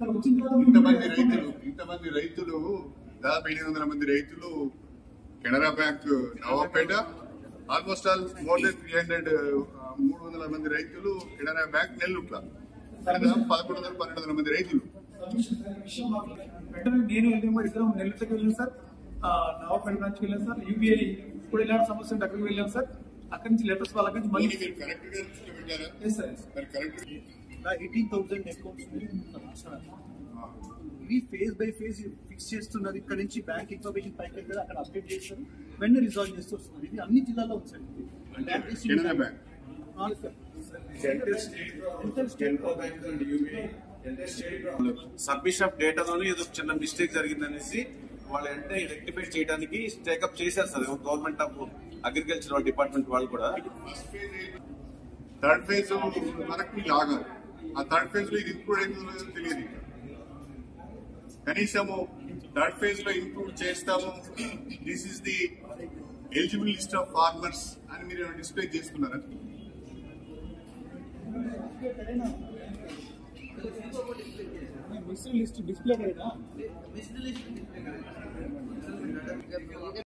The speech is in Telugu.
సార్ వచ్చిన తర్వాత ఇంతమంది రైతులు ఇంతమంది రైతులు దాదాపు ఎనిమిది వందల మంది రైతులు Canara bank Navapeta almost all more than three hundred మూడు వందల మంది రైతులు కెనరా బ్యాంక్ నెల్లూట్ల దాదాపు పదకొండు వందల పన్నెండు వందల మంది రైతులు విషయం మాకు వెంటనే నేను వెళ్ళాము ఇద్దరం నెల్లూరుకి వెళ్ళాను సార్ నవాపేట బ్రాంచ్కి వెళ్ళాను సార్ యూపీఐ ఇప్పుడు ఇలాంటి సమస్య ఉంటే అక్కడికి వెళ్ళాను సార్ అక్కడి నుంచి లెటర్స్ వాళ్ళ నుంచి మళ్ళీ మీరు కరెక్ట్ గా దృష్టిలో పెట్టారా ఎస్ సార్ ఎస్ మరి కరెక్ట్ ఎయిటీన్ థౌసండ్ అకౌంట్స్ ఇవి ఫేజ్ బై ఫేజ్ ఫిక్స్ చేస్తున్నారు ఇక్కడ నుంచి బ్యాంక్ ఇన్ఫర్మేషన్ పైకి వెళ్తారు అక్కడ అప్డేట్ చేస్తారు వెంటనే రిజాల్వ్ చేస్తూ వస్తున్నారు ఇది అన్ని జిల్లాలో ఉంది సార్ ఇది. That is- కెనరా బ్యాంక్ అవును సార్. సబ్మిషన్ ఆఫ్ డేటాలోనే ఏదో చిన్న మిస్టేక్ జరిగిందనేసి వాళ్ళు అంటే రెక్టిఫై చేయడానికి టేకప్ చేశారు sir government of agriculture department వాళ్ళు కూడా థర్డ్ ఫేజ్ మనకి లాగాలి ఆ థర్డ్ ఫేజ్ లో ఇది ఇంక్లూడ్ అయిందో లేదో తెలియదు ఇంకా. కనీసము థర్డ్ ఫేజ్ లో ఇంక్లూడ్ చేస్తాము this is the eligible list of farmers అని మీరు డిస్ప్లే చేసుకున్నారా మిషన్ లిస్ట్ డిస్ప్లే కదా